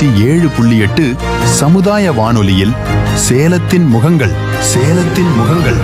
நூத்தி ஏழு புள்ளி எட்டு சமுதாய வானொலியில் சேலத்தின் முகங்கள் சேலத்தின் முகங்கள்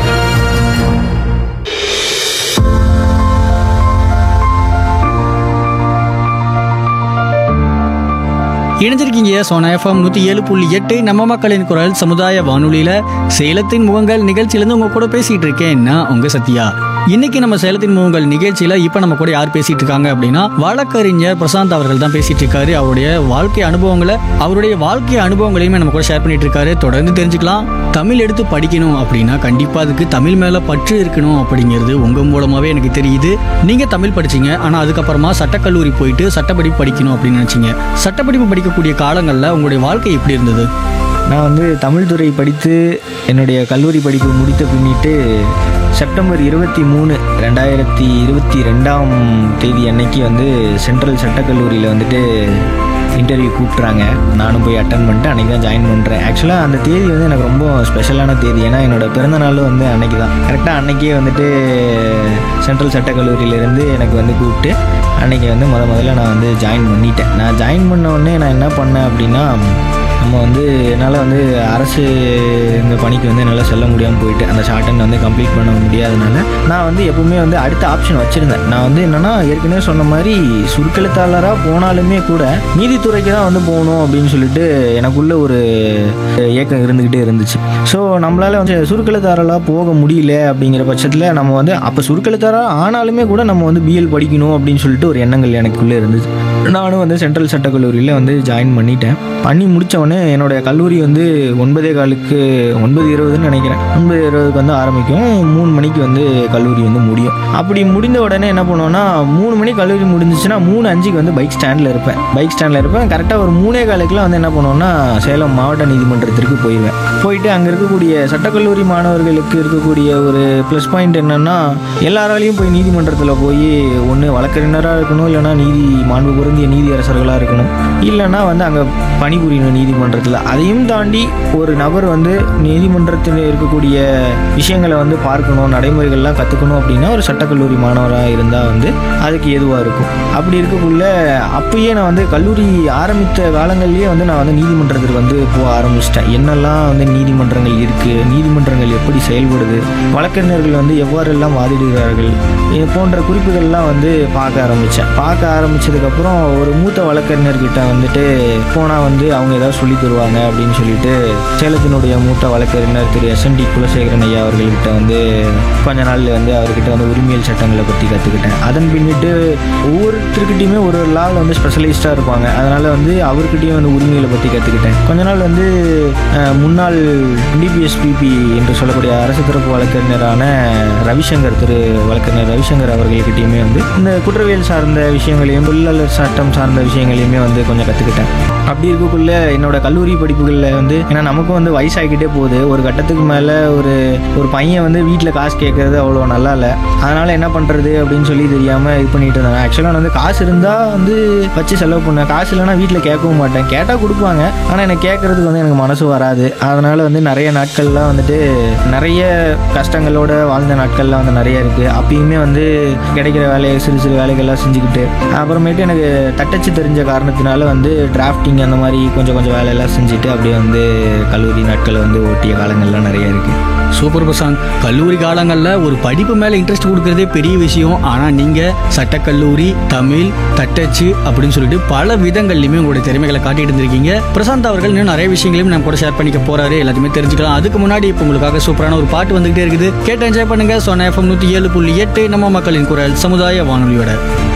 இணைஞ்சிருக்கீங்க சோனா எஃப்எம் நூற்றி ஏழு புள்ளி எட்டு நம்ம மக்களின் குரல் சமுதாய வானொலியில் சேலத்தின் முகங்கள் நிகழ்ச்சியிலேருந்து உங்க கூட பேசிட்டு இருக்கேன் நான் உங்க சத்யா இன்னைக்கு நம்ம சேலத்தின் முகங்கள் நிகழ்ச்சியில இப்போ நம்ம கூட யார் பேசிட்டு இருக்காங்க அப்படின்னா வழக்கறிஞர் பிரசாந்த் அவர்கள் தான் பேசிட்டு இருக்காரு அவருடைய வாழ்க்கை அனுபவங்களை அவருடைய வாழ்க்கை அனுபவங்களையுமே நம்ம கூட ஷேர் பண்ணிட்டு இருக்காரு தொடர்ந்து தெரிஞ்சுக்கலாம் தமிழ் எடுத்து படிக்கணும் அப்படின்னா கண்டிப்பா அதுக்கு தமிழ் மேல பற்று இருக்கணும் அப்படிங்கிறது உங்க மூலமாவே எனக்கு தெரியுது நீங்க தமிழ் படிச்சீங்க ஆனா அதுக்கப்புறமா சட்டக்கல்லூரி போயிட்டு சட்டப்படிப்பு படிக்கணும் அப்படின்னு நினைச்சீங்க சட்டப்படிப்பு படிக்கக்கூடிய காலங்கள்ல உங்களுடைய வாழ்க்கை எப்படி இருந்தது நான் வந்து தமிழ் துறை படித்து என்னுடைய கல்லூரி படிப்பு முடித்த பின்னிட்டு செப்டம்பர் இருபத்தி மூணு ரெண்டாயிரத்தி இருபத்தி ரெண்டாம் தேதி அன்னைக்கு வந்து சென்ட்ரல் சட்டக்கல்லூரியில் வந்துட்டு இன்டர்வியூ கூப்பிட்றாங்க நானும் போய் அட்டன் பண்ணிட்டு அன்றைக்கி தான் ஜாயின் பண்ணுறேன் ஆக்சுவலாக அந்த தேதி வந்து எனக்கு ரொம்ப ஸ்பெஷலான தேதி ஏன்னா என்னோட பிறந்த நாளும் வந்து அன்னைக்கு தான் கரெக்டாக அன்னைக்கே வந்துட்டு சென்ட்ரல் சட்டக்கல்லூரியிலேருந்து எனக்கு வந்து கூப்பிட்டு அன்னைக்கு வந்து முத முதல்ல நான் வந்து ஜாயின் பண்ணிட்டேன் நான் ஜாயின் பண்ண உடனே நான் என்ன பண்ணேன் அப்படின்னா நம்ம வந்து என்னால் வந்து அரசு இந்த பணிக்கு வந்து என்னால் செல்ல முடியாமல் போயிட்டு அந்த ஷார்ட் அண்ட் வந்து கம்ப்ளீட் பண்ண முடியாதனால நான் வந்து எப்பவுமே வந்து அடுத்த ஆப்ஷன் வச்சுருந்தேன் நான் வந்து என்னென்னா ஏற்கனவே சொன்ன மாதிரி சுருக்கெழுத்தாளராக போனாலுமே கூட நீதித்துறைக்கு தான் வந்து போகணும் அப்படின்னு சொல்லிட்டு எனக்குள்ள ஒரு ஏக்கம் இருந்துக்கிட்டே இருந்துச்சு ஸோ நம்மளால் வந்து சுருக்கெழுத்தாளராக போக முடியல அப்படிங்கிற பட்சத்தில் நம்ம வந்து அப்போ சுருக்கெழுத்தாளராக ஆனாலுமே கூட நம்ம வந்து பிஎல் படிக்கணும் அப்படின்னு சொல்லிட்டு ஒரு எண்ணங்கள் எனக்குள்ளே இருந்துச்சு நானும் வந்து சென்ட்ரல் சட்டக்கல்லூரியில் வந்து ஜாயின் பண்ணிட்டேன் பண்ணி முடிச்ச உடனே என்னோட கல்லூரி வந்து ஒன்பதே காலுக்கு ஒன்பது இருபதுன்னு நினைக்கிறேன் ஒன்பது இருபதுக்கு வந்து ஆரம்பிக்கும் மூணு மணிக்கு வந்து கல்லூரி வந்து முடியும் அப்படி முடிந்த உடனே என்ன பண்ணுவோன்னா மூணு மணிக்கு கல்லூரி முடிஞ்சிச்சுன்னா மூணு அஞ்சுக்கு வந்து பைக் ஸ்டாண்டில் இருப்பேன் பைக் ஸ்டாண்டில் இருப்பேன் கரெக்டாக ஒரு மூணே காலுக்குலாம் வந்து என்ன பண்ணுவோன்னா சேலம் மாவட்ட நீதிமன்றத்திற்கு போயிடுவேன் போயிட்டு அங்கே இருக்கக்கூடிய சட்டக்கல்லூரி மாணவர்களுக்கு இருக்கக்கூடிய ஒரு ப்ளஸ் பாயிண்ட் என்னென்னா எல்லாராலையும் போய் நீதிமன்றத்தில் போய் ஒன்று வழக்கறிஞராக இருக்கணும் இல்லைன்னா நீதி மாண்பு பொருந்திய நீதியரசர்களாக இருக்கணும் இல்லைன்னா வந்து அங்கே பணிபுரியணும் நீதிமன்றத்தில் அதையும் தாண்டி ஒரு நபர் வந்து நீதிமன்றத்தில் இருக்கக்கூடிய விஷயங்களை வந்து பார்க்கணும் நடைமுறைகள்லாம் கற்றுக்கணும் அப்படின்னா ஒரு சட்டக்கல்லூரி மாணவராக இருந்தால் வந்து அதுக்கு ஏதுவாக இருக்கும் அப்படி இருக்கக்குள்ள அப்பயே நான் வந்து கல்லூரி ஆரம்பித்த காலங்கள்லேயே வந்து நான் வந்து நீதிமன்றத்துக்கு வந்து போக ஆரம்பிச்சிட்டேன் என்னெல்லாம் வந்து நீதிமன்றங்கள் இருக்குது நீதிமன்றங்கள் எப்படி செயல்படுது வழக்கறிஞர்கள் வந்து எவ்வாறெல்லாம் வாதிடுகிறார்கள் இது போன்ற குறிப்புகள்லாம் வந்து பார்க்க ஆரம்பித்தேன் பார்க்க ஆரம்பித்ததுக்கப்புறம் ஒரு மூத்த வழக்கறிஞர்கிட்ட வந்துட்டு போனால் வந்து அவங்க ஏதாவது சொல்லி தருவாங்க அப்படின்னு சொல்லிட்டு சேலத்தினுடைய மூத்த வழக்கறிஞர் திரு எஸ்என்டி குலசேகரன் ஐயா அவர்கள்கிட்ட வந்து கொஞ்ச நாள் வந்து அவர்கிட்ட வந்து உரிமையல் சட்டங்களை பற்றி கற்றுக்கிட்டேன் அதன் பின்னிட்டு ஒவ்வொருத்தருக்கிட்டையுமே ஒரு ஒரு லாவில் வந்து ஸ்பெஷலிஸ்ட்டாக இருப்பாங்க அதனால் வந்து அவர்கிட்டயும் வந்து உரிமைகளை பற்றி கற்றுக்கிட்டேன் கொஞ்ச நாள் வந்து அஹ், முன்னாள் டிபிஎஸ்பிபி என்று சொல்லக்கூடிய அரசு தரப்பு வழக்கறிஞரான ரவிசங்கர் திரு வழக்கறிஞர் ரவிசங்கர் அவர்கள்கிட்டயுமே வந்து இந்த குற்றவியல் சார்ந்த விஷயங்களையும் தொழிலாளர் சட்டம் சார்ந்த விஷயங்களையுமே வந்து கொஞ்சம் கற்றுக்கிட்டேன் அப்படி இருக்கக்குள்ள என்னோட கல்லூரி படிப்புகளில் வந்து ஏன்னா நமக்கும் வந்து வயசாகிக்கிட்டே போகுது ஒரு கட்டத்துக்கு மேலே ஒரு ஒரு பையன் வந்து வீட்டில் காசு கேட்கறது அவ்வளோ நல்லா இல்லை அதனால் என்ன பண்ணுறது அப்படின்னு சொல்லி தெரியாமல் இது பண்ணிட்டு இருந்தாங்க ஆக்சுவலாக நான் வந்து காசு இருந்தால் வந்து வச்சு செலவு பண்ணேன் காசு இல்லைன்னா வீட்டில் கேட்கவும் மாட்டேன் கேட்டால் கொடுப்பாங்க ஆனால் எனக்கு கேட்கறதுக்கு வந்து எனக்கு மனசு வராது அதனால் வந்து நிறைய நாட்கள்லாம் வந்துட்டு நிறைய கஷ்டங்களோட வாழ்ந்த நாட்கள்லாம் வந்து நிறைய இருக்குது அப்பயுமே வந்து கிடைக்கிற வேலையை சிறு சிறு வேலைகள்லாம் செஞ்சுக்கிட்டு அப்புறமேட்டு எனக்கு தட்டச்சு தெரிஞ்ச காரணத்தினால வந்து டிராஃப்டிங் அந்த மாதிரி கொஞ்சம் கொஞ்சம் வேலையெல்லாம் செஞ்சுட்டு அப்படியே வந்து கல்லூரி நாட்களை வந்து ஓட்டிய காலங்கள்லாம் நிறைய இருக்குது சூப்பர் பிரசாந்த் கல்லூரி காலங்களில் ஒரு படிப்பு மேலே இன்ட்ரெஸ்ட் கொடுக்கறதே பெரிய விஷயம் ஆனால் நீங்கள் சட்டக்கல்லூரி தமிழ் தட்டச்சு அப்படின்னு சொல்லிட்டு பல விதங்கள்லையுமே உங்களுடைய திறமைகளை காட்டிட்டு இருந்திருக்கீங்க பிரசாந்த் அவர்கள் இன்னும் நிறைய விஷயங்களையும் நம்ம கூட ஷேர் பண்ணிக்க போறாரு எல்லாத்தையுமே தெரிஞ்சுக்கலாம் அதுக்கு முன்னாடி இப்போ உங்களுக்காக சூப்பரான ஒரு பாட்டு வந்துகிட்டே இருக்குது கேட்டு என்ஜாய் பண்ணுங்க சொன்ன எஃப்எம் நூற்றி ஏழு புள்ளி எட்டு நம்ம மக்களின் குரல் சமுதாய வானொலியோட